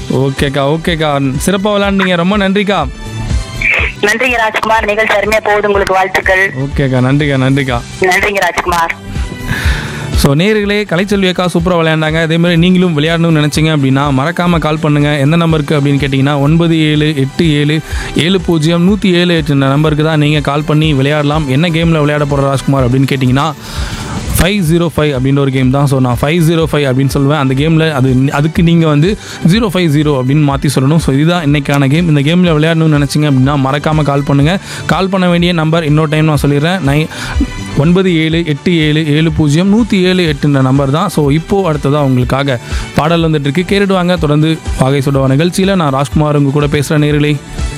ஓகேக்கா ஓகேக்கா சிறப்பாக விளையாண்டீங்க ரொம்ப நன்றிக்கா நன்றிங்க ராஜ்குமார் நிகழ்ச்சி அருமையா போகுது உங்களுக்கு வாழ்த்துக்கள் ஓகேக்கா நன்றிக்கா நன்றிக்கா நன்றிங்க ராஜ்குமார் ஸோ நேர்களே கலைச்செல்வி அக்கா சூப்பராக விளையாண்டாங்க அதே மாதிரி நீங்களும் விளையாடணும்னு நினச்சிங்க அப்படின்னா மறக்காமல் கால் பண்ணுங்கள் எந்த நம்பருக்கு அப்படின்னு கேட்டிங்கன்னா ஒன்பது ஏழு எட்டு ஏழு ஏழு பூஜ்ஜியம் நூற்றி ஏழு எட்டு நம்பருக்கு தான் நீங்கள் கால் பண்ணி விளையாடலாம் என்ன கேமில் விளையாட போகிற ராஜ்குமார் அப்படின்னு கேட்டிங்கன்னா ஃபைவ் ஜீரோ ஃபைவ் அப்படின்ற ஒரு கேம் தான் ஸோ நான் ஃபைவ் ஜீரோ ஃபைவ் அப்படின்னு சொல்லுவேன் அந்த கேமில் அது அதுக்கு நீங்கள் வந்து ஜீரோ ஃபைவ் ஜீரோ அப்படின்னு மாற்றி சொல்லணும் ஸோ இதுதான் இன்றைக்கான கேம் இந்த கேமில் விளையாடணும்னு நினச்சிங்க அப்படின்னா மறக்காமல் கால் பண்ணுங்கள் கால் பண்ண வேண்டிய நம்பர் இன்னொரு டைம் நான் சொல்லிடுறேன் நை ஒன்பது ஏழு எட்டு ஏழு ஏழு பூஜ்ஜியம் நூற்றி ஏழு எட்டுன்ற நம்பர் தான் ஸோ இப்போது அடுத்ததாக உங்களுக்காக பாடல் வந்துட்டு இருக்கு கேட்டுடுவாங்க தொடர்ந்து வாகை சுடவா நிகழ்ச்சியில் நான் ராஜ்குமார் உங்க கூட பேசுகிற நேர்களே